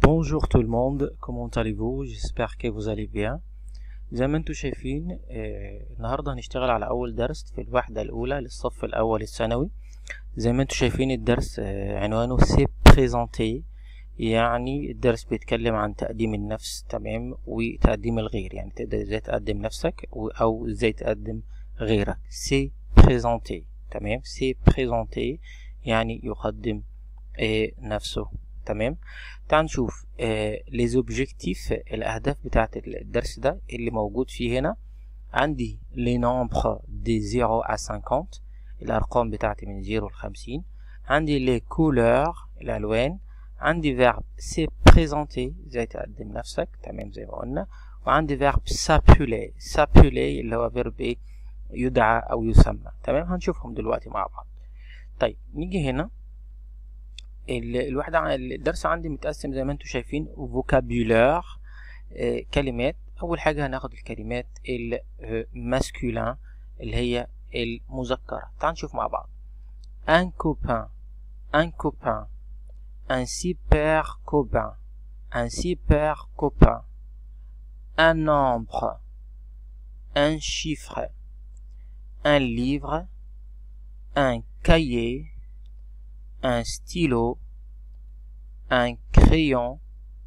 Bonjour tout le monde, comment allez-vous? J'espère que vous allez bien. زي ما انتم شايفين آه، النهارده هنشتغل على أول درس في الوحدة الأولى للصف الأول الثانوي زي ما انتم شايفين الدرس آه، عنوانه سي بريزونتي يعني الدرس بيتكلم عن تقديم النفس تمام وتقديم الغير يعني تقدر ازاي تقدم نفسك و- أو ازاي تقدم غيرك سي بريزونتي تمام سي بريزونتي يعني يقدم آه، نفسه تمام تعال نشوف لي زوبجيكتيف الاهداف بتاعت الدرس ده اللي موجود فيه هنا عندي لي نومبر دي 0 à 50 الارقام بتاعتي من 0 ل 50 عندي لي كولور الالوان عندي فيرب سي بريزونتي ازاي تقدم نفسك تمام زي ما قلنا وعندي فيرب سابولي سابولي اللي هو فيرب ايه يدعى او يسمى تمام هنشوفهم دلوقتي مع بعض طيب نيجي هنا ال- الوحدة عن- الدرس عندي متقسم زي ما انتم شايفين فوكابولار كلمات أول حاجة هناخد الكلمات الماسكولين اللي هي المذكرة تعال نشوف مع بعض un copain un copain un super copain un super copain un nombre un chiffre un livre un cahier un stylo, un crayon,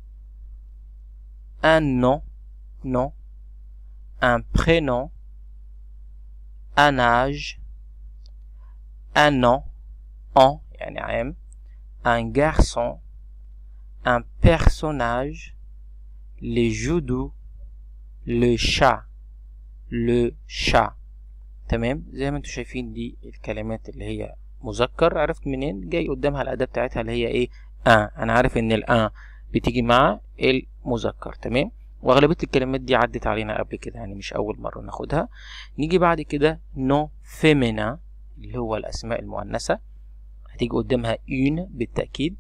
un nom, nom, un prénom, un âge, un an, an, يعني عام, un garçon, un personnage, les judo, le chat, le chat. تمام زي ما انتم شايفين دي الكلمات اللي هي مذكر عرفت منين جاي قدامها الأداة بتاعتها اللي هي ايه ان انا عارف ان الان بتيجي مع المذكر تمام واغلبية الكلمات دي عدت علينا قبل كده يعني مش اول مرة ناخدها نيجي بعد كده نو فيمينا اللي هو الاسماء المؤنثة هتيجي قدامها اون بالتأكيد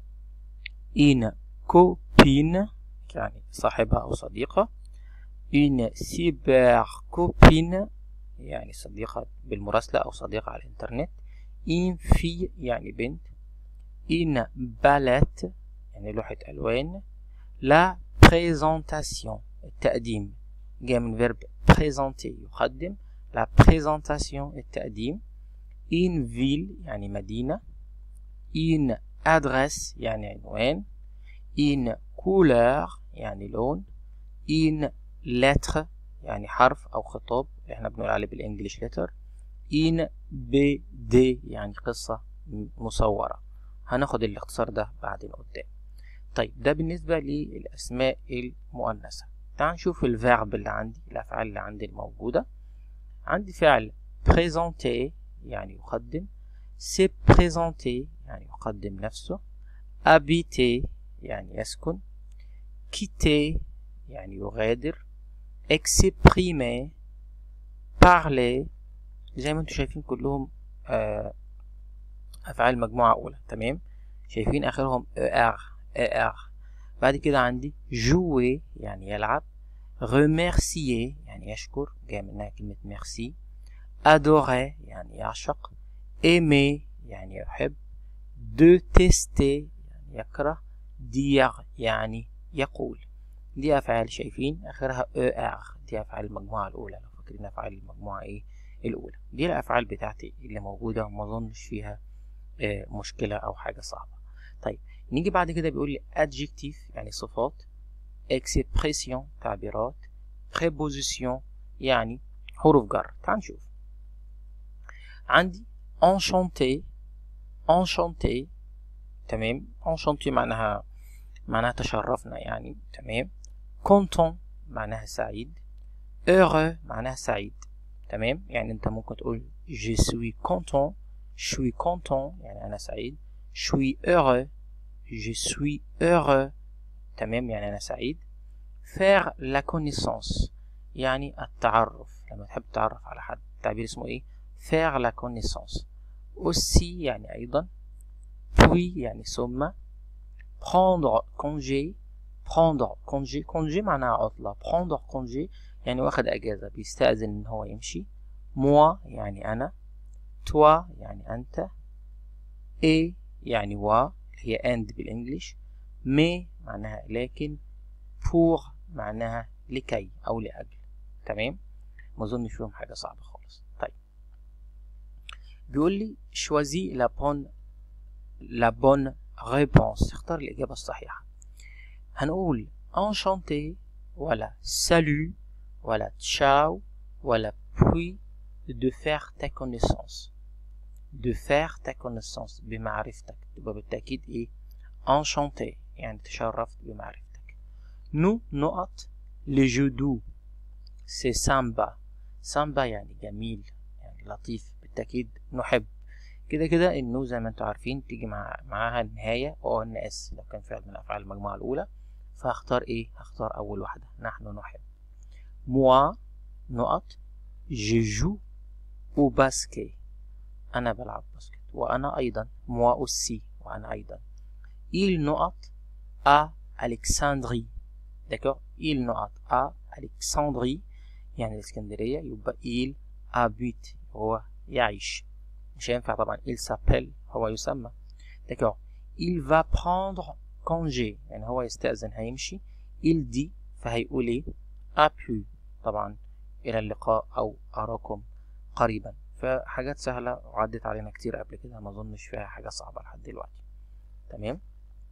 ان كوبين يعني صاحبها او صديقة une cyber copine يعني صديقة بالمراسلة أو صديقة على الإنترنت une fille يعني بنت une palette يعني لوحة ألوان la présentation التقديم جاي من فيرب présenter يقدم la présentation التقديم une ville يعني مدينة une adresse يعني عنوان une couleur يعني لون une lettre يعني حرف أو خطاب احنا بنقول عليه بالانجلش لتر ان بي دي يعني قصة مصورة هناخد الاختصار ده بعدين قدام طيب ده بالنسبة للأسماء المؤنثة تعال نشوف الفيرب اللي عندي الأفعال اللي عندي الموجودة عندي فعل présenter يعني يقدم se présenter يعني يقدم نفسه habiter يعني يسكن quitter يعني يغادر exprimer parler زي ما انتم شايفين كلهم آه، افعال مجموعة اولى تمام شايفين اخرهم er er بعد كده عندي jouer يعني يلعب remercier يعني يشكر جاي منها كلمة merci adorer يعني يعشق aimer يعني يحب détester يعني يكره dire يعني يقول دي افعال شايفين اخرها er دي افعال المجموعة الاولى لو فاكرين افعال المجموعة ايه الاولى دي الافعال بتاعتي اللي موجودة وما اظنش فيها آه، مشكلة او حاجة صعبة طيب نيجي بعد كده بيقول لي adjectif يعني صفات expression تعبيرات préposition يعني حروف جر تعال نشوف عندي enchanté enchanté تمام enchanté معناها معناها تشرفنا يعني تمام content معناها سعيد heureux معناها سعيد تمام يعني انت ممكن تقول je suis content je suis content يعني انا سعيد je suis heureux je suis heureux تمام يعني انا سعيد faire la connaissance يعني التعرف لما تحب تتعرف على حد تعبير اسمه ايه faire la connaissance aussi يعني ايضا puis يعني ثم prendre congé prendre congé congé معناها عطلة prendre congé يعني واخد اجازة بيستأذن ان هو يمشي moi يعني انا toi يعني انت et يعني و هي and بالانجلش مي معناها لكن بور معناها لكي أو لأجل تمام ما أظنش فيهم حاجة صعبة خالص طيب بيقول لي choisis la bonne la bonne réponse اختار الإجابة الصحيحة هنقول enchanté ولا salut ولا ciao ولا puis de faire ta connaissance de faire ta connaissance بمعرفتك تبقى بالتأكيد إيه enchanté يعني تشرفت بمعرفتك nous نقط le jeu doux c'est samba samba يعني جميل يعني لطيف بالتأكيد نحب كده كده النو زي ما انتوا عارفين تيجي مع معاها النهاية او ان اس لو كان فعل من افعال المجموعة الاولى فهختار ايه هختار اول واحدة نحن نحب moi نقط je joue au basket انا بلعب باسكت وانا ايضا moi aussi وانا ايضا il نقط à Alexandrie d'accord il نقط à Alexandrie يعني الاسكندرية يبقى il habite هو يعيش مش هينفع طبعا il s'appelle هو يسمى d'accord il va prendre congé يعني هو يستأذن هيمشي il dit فهيقول ايه à plus طبعا إلى اللقاء أو أراكم قريبا فحاجات سهلة وعدت علينا كتير قبل كده ما أظنش فيها حاجة صعبة لحد دلوقتي تمام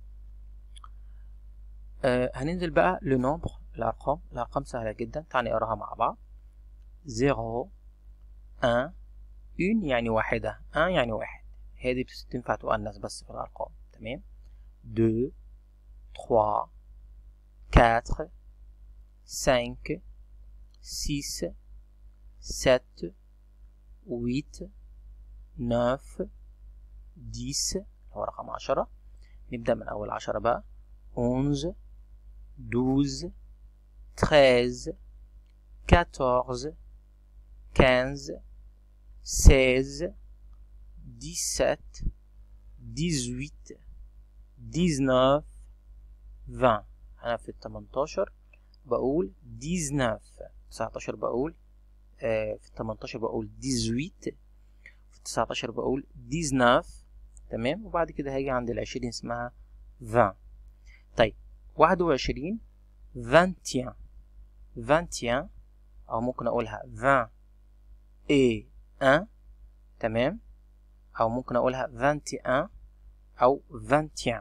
آه هننزل بقى لنومبر الأرقام الأرقام سهلة جدا تعال نقراها مع بعض زيرو ان اون يعني واحدة ان يعني واحد هذه تنفع تؤنث بس في الأرقام تمام دو تخوا كاتر سانك سيس ست ويت نوف ديس هو رقم عشرة نبدأ من أول عشرة بقى أونز دوز تريز كاتورز كانز سيز ديسات ديزويت ديزنوف فان أنا في التمنتاشر بقول ديزنوف تسعتاشر بقول آه في التمنتاشر بقول ديزويت في التسعتاشر بقول ديزنوف تمام وبعد كده هاجي عند العشرين اسمها فان طيب واحد وعشرين فانتيان فانتيان أو ممكن أقولها فان اي ان تمام أو ممكن أقولها فانتي ان أو فانتيان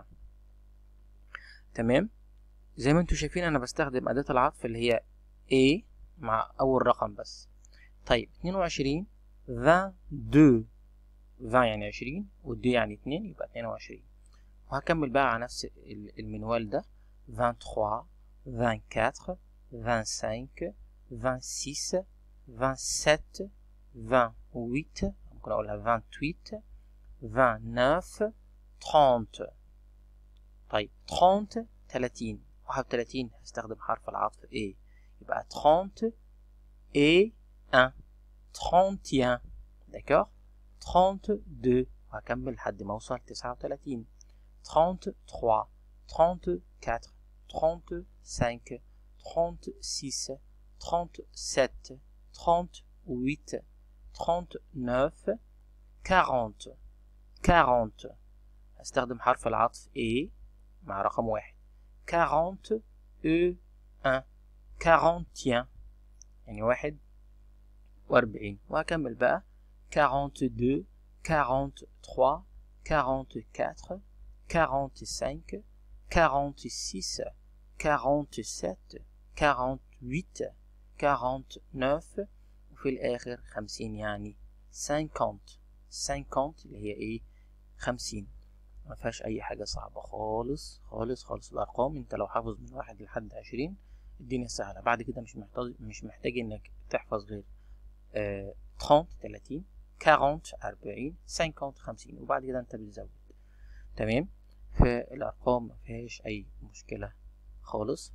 تمام زي ما انتوا شايفين أنا بستخدم أداة العطف اللي هي A مع أول رقم بس طيب اتنين وعشرين فان دو فان يعني عشرين ودو يعني اتنين يبقى اتنين وعشرين وهكمل بقى على نفس المنوال ده فان تخوا فان كاتر فان سانك فان سيس فان سات فان ويت ممكن أقولها فان تويت فان نوف ترونت طيب ترونت تلاتين واحد وتلاتين هستخدم حرف العطف A يبقى trente et un trente et un d'accord trente deux وهكمل لحد ما أوصل تسعة وتلاتين trente trois trente quatre trente cinq trente six trente sept trente huit trente neuf quarante quarante هستخدم حرف العطف A مع رقم واحد quarante E un quarantien يعني واحد وأربعين وهكمل بقى quarante deux quarante trois quarante quatre quarante cinq quarante six quarante sept quarante huit quarante neuf وفي الآخر خمسين يعني cinquante cinquante اللي هي إيه خمسين ما فيهاش أي حاجة صعبة خالص خالص خالص الأرقام أنت لو حافظ من واحد لحد عشرين الدنيا سهلة بعد كده مش محتاج مش محتاج إنك تحفظ غير آه 30 30 40 40 50 50 وبعد كده أنت بتزود تمام فالأرقام ما فيهاش أي مشكلة خالص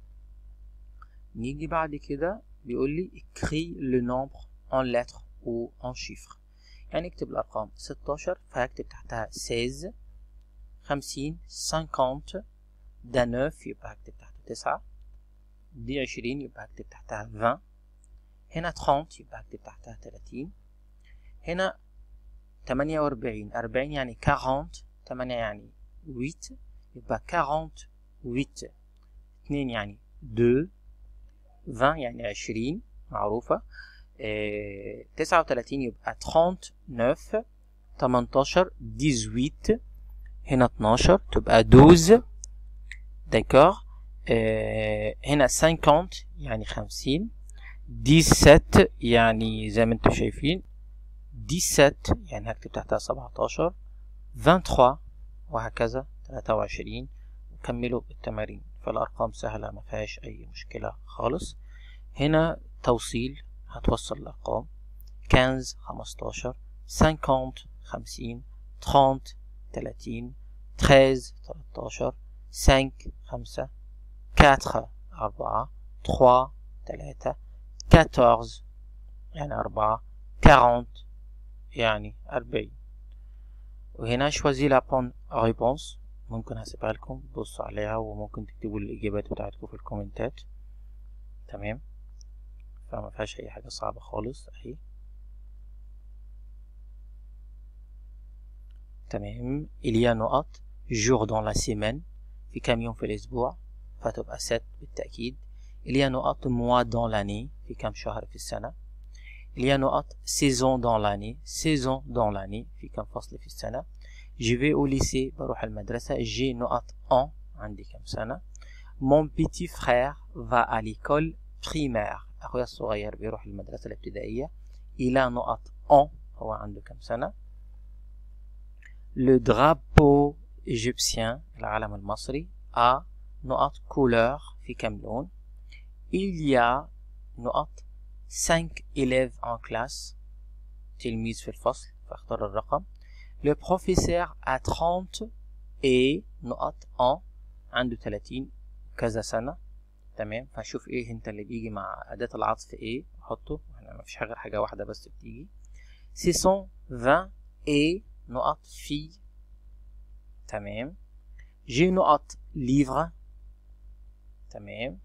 نيجي بعد كده بيقول لي écris le nombre en lettres ou en chiffres يعني اكتب الأرقام 16 فهكتب تحتها 16 50 50 ده 9 يبقى هكتب تحته 9 دي 20 يبقى هكتب تحتها 20 هنا 30 يبقى هكتب تحتها 30 هنا 48 40 يعني 40 8 يعني 8 يبقى 48 اتنين يعني 2 20 يعني 20 معروفة اه 39 يبقى 39 18 18 هنا 12 تبقى 12 داكور اه هنا 50 يعني 50 17 يعني زي ما انتم شايفين 17 يعني هكتب تحتها 17 23 وهكذا 23 وكملوا التمارين فالأرقام سهلة ما فيهاش أي مشكلة خالص هنا توصيل هتوصل الأرقام 15 15 50 50 30 30 13 13 5 5 4 4 3 3 14 يعني 4 40 يعني 40 وهنا شوازي لا بون ريبونس ممكن هسيبها لكم تبصوا عليها وممكن تكتبوا الإجابات بتاعتكم في الكومنتات تمام فما فيهاش أي حاجة صعبة خالص أهي تمام إليا نقط جور دون لا سيمين في كام يوم في الأسبوع فتبقى ست بالتأكيد إليا نقط موا دون لاني في كام شهر في السنة إليا نقط سيزون دون لاني سيزون دون لاني في كام فصل في السنة Je vais au lycée بروح المدرسة j'ai نقط en عندي كم سنة Mon petit frère va à l'école primaire أخويا الصغير بيروح المدرسة الابتدائية Il a نقط en هو عنده كم سنة Le drapeau égyptien العلم المصري a نقط couleur في كم لون Il y a نقط 5 élèves en classe تلميذ في الفصل فاختار الرقم Le professeur a 30 et نقط en عنده 30 كذا سنة تمام فشوف ايه انت اللي بيجي مع أداة العطف ايه حطه احنا مفيش غير حاجة واحدة بس بتيجي ce sont 20 et نقط في تمام j'ai نقط livre تمام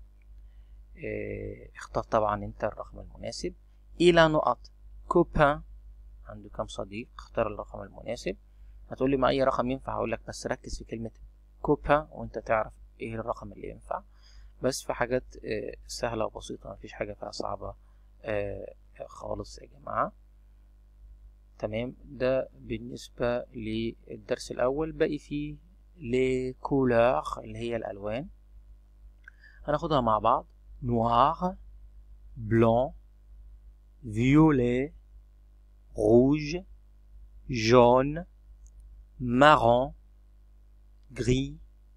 اه اختار طبعا انت الرقم المناسب الى نقط copain عنده كام صديق اختار الرقم المناسب هتقول لي ما اي رقم ينفع هقول لك بس ركز في كلمه كوبا وانت تعرف ايه الرقم اللي ينفع بس في حاجات سهله وبسيطه مفيش حاجه فيها صعبه خالص يا جماعه تمام ده بالنسبه للدرس الاول باقي فيه لي كولور اللي هي الالوان هناخدها مع بعض نوار بلون violet rouge, jaune, marron, gris,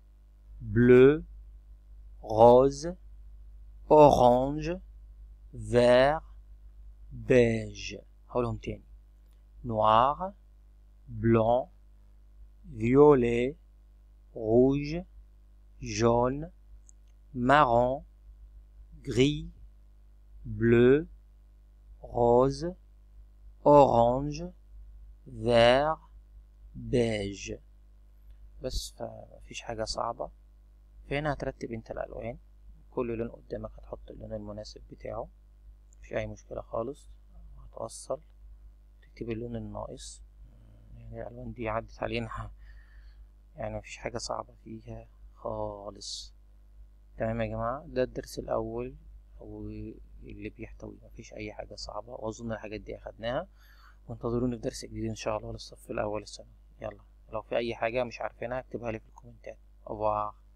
bleu, rose, orange, vert, beige. هقولهم تاني. Noir, blanc, violet, rouge, jaune, marron, gris, bleu, rose, orange vert beige بس فمفيش حاجة صعبة فهنا هترتب انت الألوان كل لون قدامك هتحط اللون المناسب بتاعه مفيش أي مشكلة خالص هتوصل تكتب اللون الناقص يعني الألوان دي عدت علينا يعني مفيش حاجة صعبة فيها خالص تمام يا جماعة ده الدرس الأول اللي بيحتوي مفيش اي حاجه صعبه واظن الحاجات دي اخدناها وانتظروني في درس جديد ان شاء الله للصف الاول السنه يلا لو في اي حاجه مش عارفينها اكتبها لي في الكومنتات au revoir